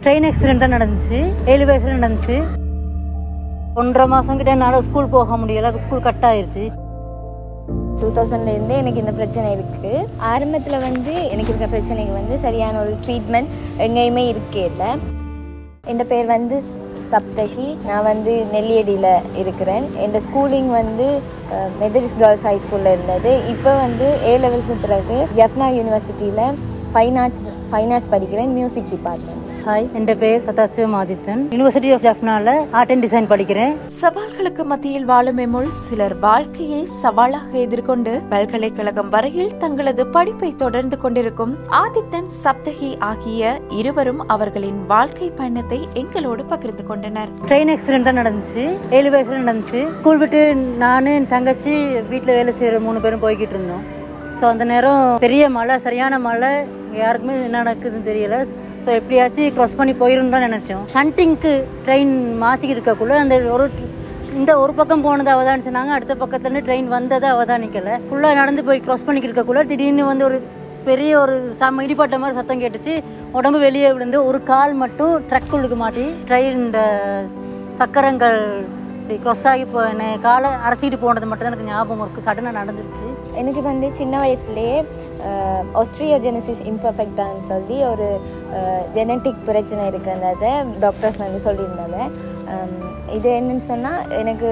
train accident தான் நடந்துச்சு ஏழு வயசுல நடந்துச்சு ஒன்றரை மாதம் கிட்ட என்னால் ஸ்கூல் போக முடியல ஸ்கூல் கட் ஆயிருச்சு டூ தௌசண்ட்லேருந்து எனக்கு இந்த பிரச்சனை இருக்குது ஆரம்பத்தில் வந்து எனக்கு இருக்கிற பிரச்சனைக்கு வந்து சரியான ஒரு ட்ரீட்மெண்ட் எங்கேயுமே இருக்கே இல்லை என் பேர் வந்து ஸ்- சப்தகி நான் வந்து நெல்லியடியில் இருக்கிறேன் என் ஸ்கூலிங் வந்து மெதரிஸ் கேர்ள்ஸ் ஹை ஸ்கூலில் இருந்தது இப்போ வந்து ஏ லெவல்ஸ் பிறகு யப்னா யூனிவர்சிட்டியில் ஃபைன் ஆர்ட்ஸ் ஃபைன் ஆர்ட்ஸ் படிக்கிறேன் மியூசிக் டிபார்ட்மெண்ட் ஹாய் என் பேர் ததா சிவமாதித்தன் யூனிவர்சிட்டி ஆஃப் ஜஃப்னால ஆர்ட் அண்ட் டிசைன் படிக்கிறேன் சவால்களுக்கு மத்தியில் வாழும் எம்முள் சிலர் வாழ்க்கையை சவாலாக எதிர்கொண்டு பல்கலைக்கழகம் வரையில் தங்களது படிப்பை தொடர்ந்து கொண்டிருக்கும் ஆதித்தன் சப்தகி ஆகிய இருவரும் அவர்களின் வாழ்க்கை பயணத்தை எங்களோடு பகிர்ந்து கொண்டனர் ட்ரெயின் ஆக்சிடென்ட் தான் நடந்துச்சு ஏழு வயசுல நடந்துச்சு ஸ்கூல் விட்டு நான் என் தங்கச்சி வீட்டில் வேலை செய்கிற மூணு பேரும் போய்கிட்டு இருந்தோம் ஸோ அந்த நேரம் பெரிய மழை சரியான மழை யாருக்குமே என்ன நடக்குதுன்னு தெரியல ஸோ எப்படியாச்சும் க்ராஸ் பண்ணி போயிரும் தான் நினச்சோம் ஷண்டிங்க்கு ட்ரெயின் மாற்றிக்கிட்டு இருக்கக்குள்ள அந்த ஒரு இந்த ஒரு பக்கம் போனது அவதானிச்சுனாங்க அடுத்த பக்கத்துலேருந்து ட்ரெயின் வந்ததை அவதானிக்கல ஃபுல்லாக நடந்து போய் க்ராஸ் பண்ணிக்கிட்டு இருக்கக்குள்ள திடீர்னு வந்து ஒரு பெரிய ஒரு சம இடிப்பட்ட மாதிரி சத்தம் கேட்டுச்சு உடம்பு வெளியே விழுந்து ஒரு கால் மட்டும் ட்ரக்குள்ளுக்கு மாட்டி ட்ரெயின் இந்த சக்கரங்கள் இப்படி க்ராஸ் ஆகி போ என்னை காலை அரைச்சிட்டு போனது மட்டும் தான் எனக்கு ஞாபகம் இருக்குது சடனாக நடந்துருச்சு எனக்கு வந்து சின்ன வயசுலேயே ஆஸ்ட்ரியோஜெனசிஸ் இம்பர்ஃபெக்டான்னு சொல்லி ஒரு ஜெனட்டிக் பிரச்சனை இருக்குன்றத டாக்டர்ஸ் வந்து சொல்லியிருந்தாங்க அம், இது என்னன்னு சொன்னால் எனக்கு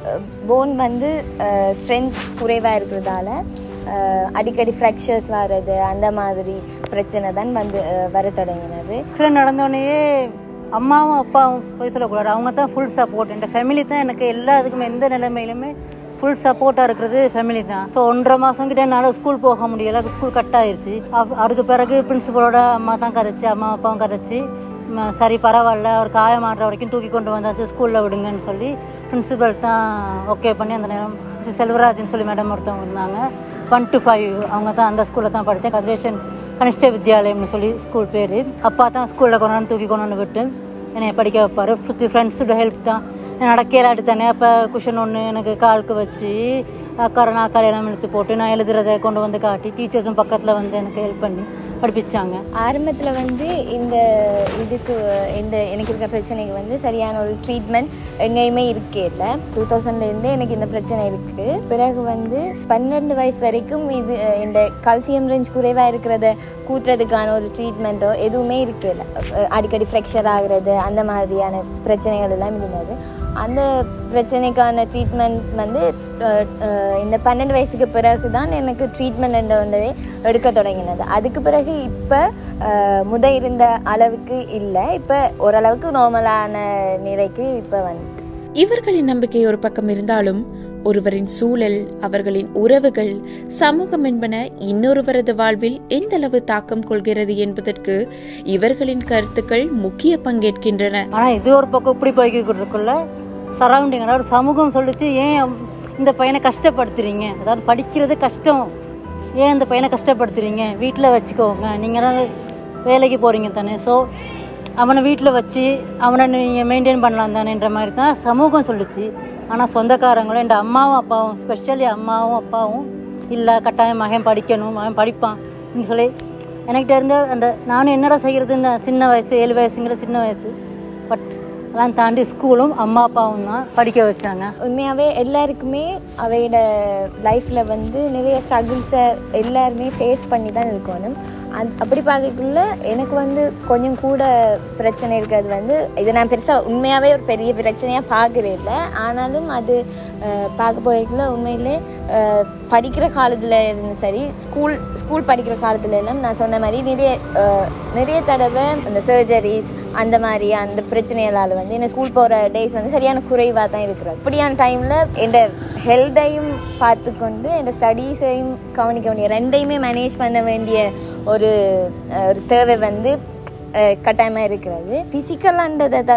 போன் வந்து ஸ்ட்ரென்த் குறைவாக இருக்கிறதால அஹ், அடிக்கடி ஃப்ராக்சர்ஸ் வர்றது அந்த மாதிரி பிரச்சனை தான் வந்து அஹ், வர தொடங்கினது ஆக்சிடென்ட் நடந்தோடனேயே அம்மாவும் அப்பாவும் போய் சொல்லக்கூடாது அவங்க தான் ஃபுல் சப்போர்ட் இந்த ஃபேமிலி தான் எனக்கு எல்லா இதுக்குமே எந்த நிலைமையிலுமே ஃபுல் சப்போர்ட்டாக இருக்கிறது ஃபேமிலி தான் ஸோ ஒன்றரை மாதம் கிட்ட என்னால் ஸ்கூல் போக முடியல ஸ்கூல் கட் ஆயிருச்சு அப்- அதுக்கு பிறகு பிரின்சிபலோட அம்மா தான் கதைச்சு அம்மா அப்பாவும் கதைச்சு ம, சரி பரவாயில்ல அவர் காயமாடுற வரைக்கும் தூக்கி கொண்டு வந்தாச்சு ஸ்கூலில் விடுங்கன்னு சொல்லி பிரின்சிபல் தான் ஓகே பண்ணி அந்த நேரம் மிஸ் செல்வராஜ்னு சொல்லி மேடம் ஒருத்தவங்க இருந்தாங்க ஒன் டு ஃபைவ் அவங்க தான் அந்த ஸ்கூலில் தான் படித்தேன் கதிரேஷன் கனிஷ்ட வித்யாலயம்னு சொல்லி ஸ்கூல் பேர் அப்பா தான் ஸ்கூலில் கொண்டாந்து தூக்கி கொண்டாந்து விட்டு என்னை படிக்க வைப்பார் சுற்றி ஃப்ரெண்ட்ஸோட ஹெல்ப் தான் நான் நடக்கையில எடுத்தானே அப்போ குஷன் ஒன்று எனக்கு காலுக்கு வச்சு அக்கறை நாக்கால் எல்லாம் இழுத்து போட்டு நான் எழுதுறதை கொண்டு வந்து காட்டி டீச்சர்ஸும் பக்கத்தில் வந்து எனக்கு ஹெல்ப் பண்ணி படிப்பிச்சாங்க ஆரம்பத்தில் வந்து இந்த இதுக்கு இந்த எனக்கு இருக்கிற பிரச்சனைக்கு வந்து சரியான ஒரு ட்ரீட்மெண்ட் எங்கேயுமே இருக்கே இல்லை டூ தௌசண்ட்லேருந்து எனக்கு இந்த பிரச்சனை இருக்குது பிறகு வந்து பன்னெண்டு வயசு வரைக்கும் இது அஹ், இந்த கால்சியம் ரேஞ்ச் குறைவாக இருக்கிறத கூட்டுறதுக்கான ஒரு ட்ரீட்மெண்ட்டோ எதுவுமே இருக்கல அஹ், அடிக்கடி ஃப்ராக்சர் ஆகுறது அந்த மாதிரியான பிரச்சனைகள் எல்லாம் இருந்தது அந்த பிரச்சனைக்கான ட்ரீட்மெண்ட் வந்து அஹ், அஹ், இந்த பன்னெண்டு வயசுக்கு பிறகு தான் எனக்கு ட்ரீட்மெண்ட் என்ற ஒன்றே எடுக்க தொடங்கினது அதுக்கு பிறகு இப்போ முத இருந்த அளவுக்கு இல்லை இப்போ ஓரளவுக்கு நார்மலான நிலைக்கு இப்போ வந்து இவர்களின் நம்பிக்கை ஒரு பக்கம் இருந்தாலும் ஒருவரின் சூழல் அவர்களின் உறவுகள் சமூகம் என்பன இன்னொருவரது வாழ்வில் எந்த அளவு தாக்கம் கொள்கிறது என்பதற்கு இவர்களின் கருத்துக்கள் முக்கிய பங்கேற்கின்றன ஆனால் இது ஒரு பக்கம் இப்படி போய்கிட்டு இருக்குள்ள சரௌண்டிங் அதாவது சமூகம் சொல்லிச்சு ஏன் இந்த பையனை கஷ்டப்படுத்துறீங்க அதாவது படிக்கிறது கஷ்டம் ஏன் இந்த பையனை கஷ்டப்படுத்துறீங்க வீட்டில் வச்சுக்கோங்க நீங்கள் தான் வேலைக்கு போகிறீங்க தானே ஸோ அவனை வீட்டில் வச்சு அவனை நீங்கள் மெயின்டைன் பண்ணலாம் தானேன்ற மாதிரி தான் சமூகம் சொல்லுச்சு ஆனால் சொந்தக்காரங்களும் என் அம்மாவும் அப்பாவும் ஸ்பெஷலி அம்மாவும் அப்பாவும் இல்லை கட்டாயம் மகன் படிக்கணும் மகன் படிப்பான் அப்படின்னு சொல்லி எனக்கிட்ட இருந்த அந்த நானும் என்னடா செய்கிறது இந்த சின்ன வயசு ஏழு வயசுங்கிற சின்ன வயசு பட் அதெல்லாம் தாண்டி ஸ்கூலும் அம்மா அப்பாவும் தான் படிக்க வச்சாங்க உண்மையாகவே எல்லாருக்குமே அவையோட லைஃப்பில் வந்து நிறைய ஸ்ட்ரகிள்ஸை எல்லாருமே ஃபேஸ் பண்ணி தான் இருக்கணும் அந் அப்படி பார்க்கக்குள்ள எனக்கு வந்து கொஞ்சம் கூட பிரச்சனை இருக்கிறது வந்து இதை நான் பெருசாக உண்மையாகவே ஒரு பெரிய பிரச்சனையாக பார்க்குறே இல்லை ஆனாலும் அது அஹ், பார்க்க போய்க்குள்ள உண்மையிலே அஹ், படிக்கிற காலத்தில் இருந்து சரி ஸ்கூல் ஸ்கூல் படிக்கிற காலத்துல எல்லாம் நான் சொன்ன மாதிரி நிறைய அஹ், நிறைய தடவை அந்த சர்ஜரிஸ் அந்த மாதிரி அந்த பிரச்சனைகளால் வந்து என்ன ஸ்கூல் போகிற டேஸ் வந்து சரியான குறைவாக தான் இருக்கிறது அப்படியான டைமில் என் ஹெல்த்தையும் பார்த்துக்கொண்டு என் ஸ்டடீஸையும் கவனிக்க வேண்டிய ரெண்டையுமே மேனேஜ் பண்ண வேண்டிய ஒரு அஹ், ஒரு தேவை வந்து கட்டாயமாக இருக்கிறது ஃபிசிக்கலான்றதை தவிர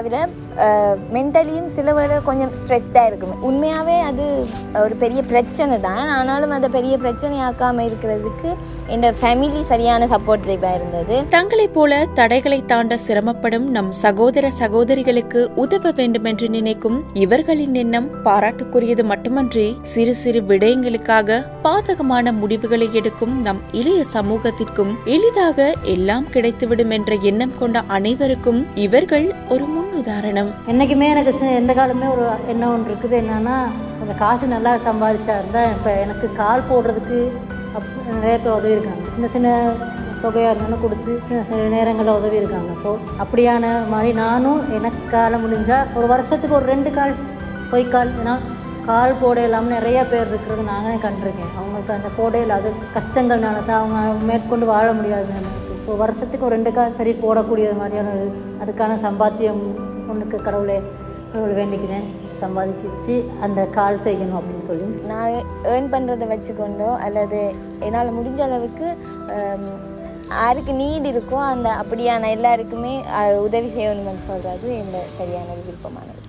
மென்டலியும் சில வேளை கொஞ்சம் ஸ்ட்ரெஸ்டாக இருக்கும் உண்மையாகவே அது ஒரு பெரிய பிரச்சனை தான் ஆனாலும் அதை பெரிய பிரச்சனையாக்காமல் இருக்கிறதுக்கு என் ஃபேமிலி சரியான சப்போர்ட்டிவாக இருந்தது தங்களைப் போல தடைகளை தாண்ட சிரமப்படும் நம் சகோதர சகோதரிகளுக்கு உதவ வேண்டும் என்று நினைக்கும் இவர்களின் எண்ணம் பாராட்டுக்குரியது மட்டுமன்றி சிறு சிறு விடயங்களுக்காக பாதகமான முடிவுகளை எடுக்கும் நம் இளைய சமூகத்திற்கும் எளிதாக எல்லாம் கிடைத்துவிடும் என்ற எண்ணம் கொண்ட அனைவருக்கும் இவர்கள் ஒரு முன்னுதாரணம் என்றைக்குமே எனக்கு சி- எந்த காலமே ஒரு எண்ணம் ஒன்று இருக்குது என்னன்னா கொஞ்சம் காசு நல்லா சம்பாதிச்சா இருந்தால் இப்போ எனக்கு கால் போடுறதுக்கு அப் நிறைய பேர் உதவி இருக்காங்க சின்ன சின்ன தொகையாக இருந்தாலும் கொடுத்து சின்ன சின்ன நேரங்களில் உதவி இருக்காங்க ஸோ அப்படியான மாதிரி நானும் எனக்கு கால முடிஞ்சால் ஒரு வருஷத்துக்கு ஒரு ரெண்டு கால் பொய்க்கால் ஏன்னா கால் போட இல்லாமல் நிறைய பேர் இருக்கிறது நாங்களே கண்டிருக்கேன் அவங்களுக்கு அந்த போட இல்லாத கஷ்டங்கள்னால தான் அவங்க மேற்கொண்டு வாழ முடியாது ஸோ வருஷத்துக்கு ஒரு ரெண்டு கால் சரி போடக்கூடிய மாதிரியான ஒரு அதுக்கான சம்பாத்தியம் ஒன்றுக்கு கடவுளே கடவுளை வேண்டிக்கிறேன் சம்பாதிச்சு அந்த கால் செய்யணும் அப்படின்னு சொல்லி நான் ஏர்ன் பண்ணுறதை வச்சுக்கொண்டோ அல்லது என்னால் முடிஞ்ச அளவுக்கு ஹம், யாருக்கு நீட் இருக்கோ அந்த அப்படியான எல்லாருக்குமே அஹ், உதவி செய்யணும்னு சொல்கிறது என்னோட சரியான விருப்பமானது